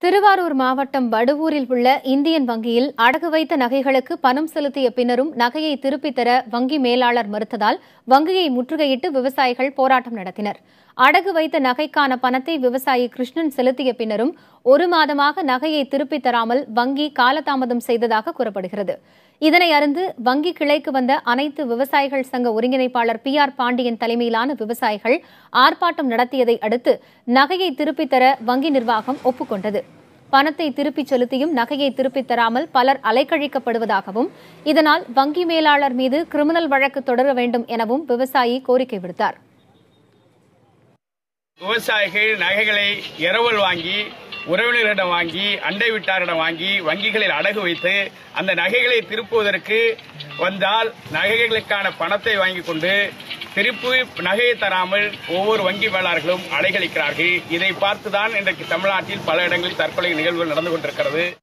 திருவாரூர் மாவட்டம் வடுவூரில் உள்ள இந்தியன் வங்கியில் அடகு வைத்த நகைகளுக்கு பணம் செலுத்திய பின்னரும் நகையை திருப்பித் தர வங்கி மேலாளர் மறுத்ததால் வங்கியை முற்றுகையிட்டு விவசாயிகள் போராட்டம் நடத்தினர் அடகு வைத்த நகைக்கான பணத்தை விவசாயி கிருஷ்ணன் செலுத்திய பின்னரும் ஒரு மாதமாக நகையை திருப்பித் தராமல் வங்கி காலதாமதம் செய்ததாக கூறப்படுகிறது இதனை அறிந்து வங்கி கிளைக்கு வந்த அனைத்து விவசாயிகள் சங்க ஒருங்கிணைப்பாளர் பி ஆர் பாண்டியன் தலைமையிலான விவசாயிகள் ஆர்ப்பாட்டம் நடத்தியதை அடுத்து நகையை திருப்பித் தர வங்கி நிர்வாகம் ஒப்புக்கொண்டது பணத்தை திருப்பிச் செலுத்தியும் நகையை திருப்பித் தராமல் பலர் அலைக்கழிக்கப்படுவதாகவும் இதனால் வங்கி மேலாளர் மீது கிரிமினல் வழக்கு தொடர வேண்டும் எனவும் விவசாயி கோரிக்கை விடுத்தார் விவசாயிகள் நகைகளை இரவல் வாங்கி உறவினர்களிடம் வாங்கி அண்டை வீட்டாரிடம் வாங்கி வங்கிகளில் அடகு வைத்து அந்த நகைகளை திருப்புவதற்கு வந்தால் நகைகளுக்கான பணத்தை வாங்கிக் கொண்டு திருப்பி நகையை தராமல் ஒவ்வொரு வங்கி மேலாளர்களும் அலைகழிக்கிறார்கள் இதை பார்த்துதான் இன்றைக்கு தமிழ்நாட்டில் பல இடங்களில் தற்கொலை நிகழ்வுகள் நடந்து கொண்டிருக்கிறது